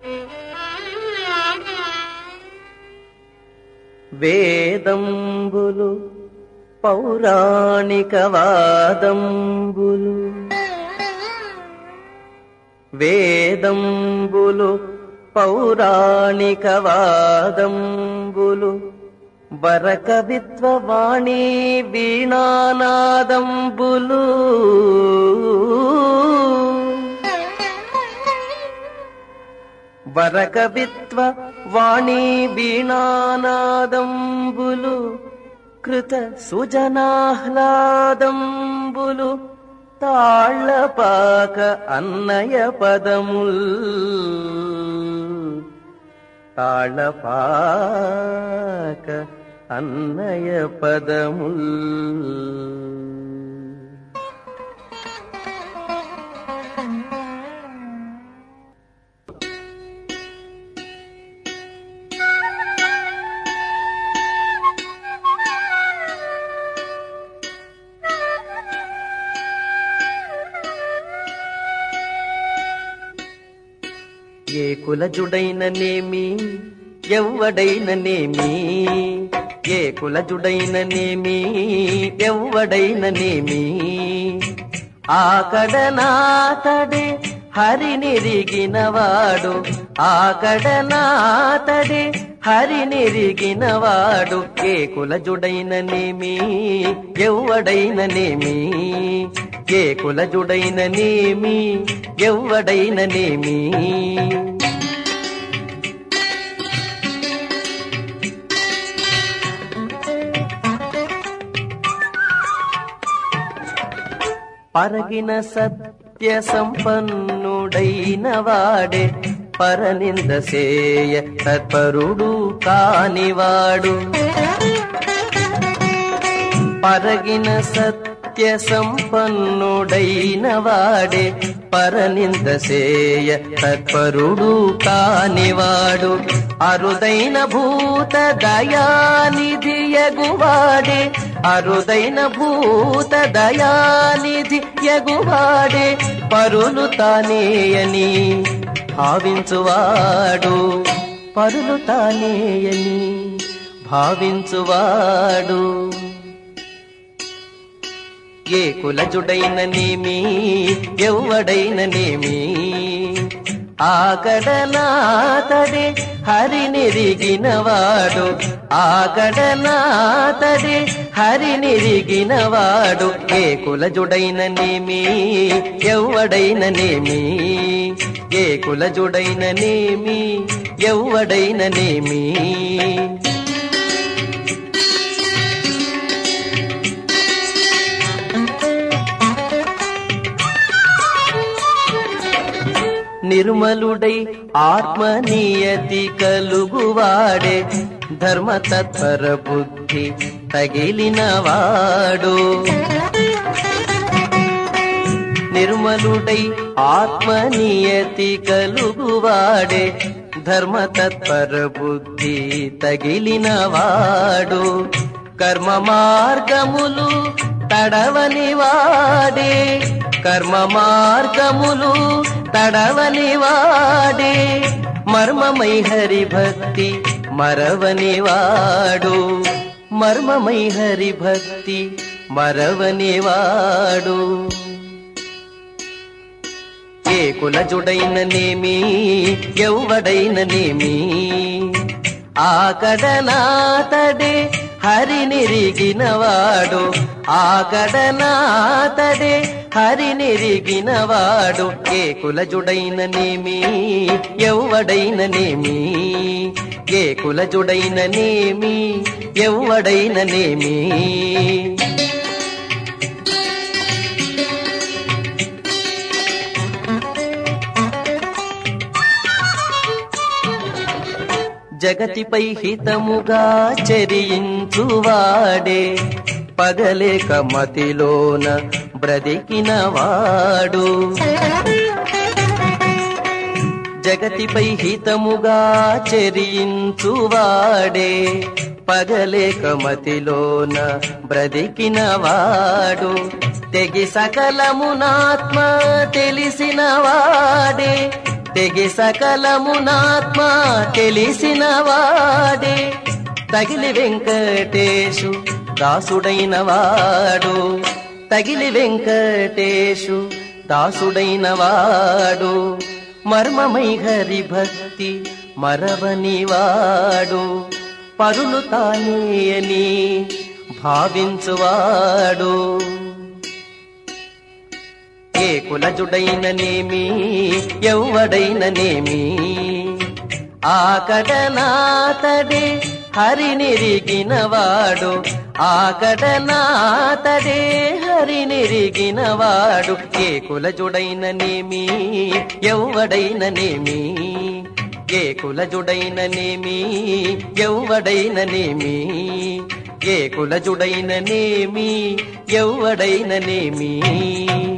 వేదంబులు పౌరాణిక వాదంబులు వేదంబులు పౌరాణిక వాదంబులు బరకవిత్వవాణి వీణానాదంబులు వరకవిత్వ వాణి వీణానాదంబులు కృత సుజనాహ్లాదంబులు తాళ్ళపాక అన్నయ పదముల్ తాళ్ళపాక అన్నయ పదముల్ ఏ కులజుడైననేమి ఎవ్వడైననేమి ఏ కులజుడైననేమి ఎవ్వడైననేమి ఆకడనాతడే హరినిరిగినవాడు ఆకడనాతడే హరినిరిగినవాడు ఏ కులజుడైననేమి ఎవ్వడైననేమి ఏ కులజుడైననేమి ఎవ్వడైననేమి పరగిన సత్య సంపన్నుడైన వాడే పరనింద సేయ తత్పరుడు కానివాడు పరగిన సత్య సంపన్నుడైన వాడే పరనింద సేయ తత్పరుడు కానివాడు అరుదైన భూత దయానిధియగువాడే అరుదైన భూత దయానిధి యగువాడే పరులు తానేయని భావించువాడు పరులు తానేయని భావించువాడు ఏ కులజుడైననేమి ఎవ్వడైననేమి ఆకడనాతడే హరినిరిగినవాడు ఆకడనాతడే హరినిరిగినవాడు ఏ కులజుడైననేమి ఎవ్వడైననేమి ఏ కులజుడైననేమి ఎవ్వడైననేమి నిర్మలుడై ఆత్మనియతి కలుగువాడే ధర్మ తత్పర బుద్ధి తగిలినవాడు నిర్మలుడై ఆత్మనియతి కలుగువాడే ధర్మ తత్పర బుద్ధి తగిలినవాడు కర్మ మార్గములు తడవని వాడే కర్మ మార్గములు తడవని వాడే మర్మమై హరి భక్తి మరవని వాడు మర్మమై హరి భక్తి మరవని వాడు ఏ కులజుడైననేమి ఎవ్వడైననేమి ఆకడనాతడే హరినిరిగినవాడు ఆకడనాతడే హరినిరిగినవాడు ఏ కులజుడైననేమి ఎవ్వడైననేమి ఏ కులజుడైననేమి ఎవ్వడైననేమి జగతిపై హితముగా చరించువాడే పగలేక మతిలోన బ్రతికినవాడు జగతిపై హితముగా చరించువాడే పగలేక మతిలోన బ్రతికినవాడు తెగి సకలమునాత్మ తెలిసినవాడే తెగి సకలమునాత్మ తెలిసిన వాడే తగిలి వెంకటేశు దాసుడైన వాడు తగిలి వెంకటేశు దాసుడైన వాడు మర్మమై హరి భక్తి మరవని వాడు పరులు తానేయని భావించువాడు ఏ కులజుడైననేమి ఎవ్వడైననేమి ఆకడనాతడే హరినిరిగినవాడు ఆకడనాతడే హరినిరిగినవాడు ఏ కులజుడైననేమి ఎవ్వడైననేమి ఏ కులజుడైననేమి ఎవ్వడైననేమి ఏ కులజుడైననేమి ఎవ్వడైననేమి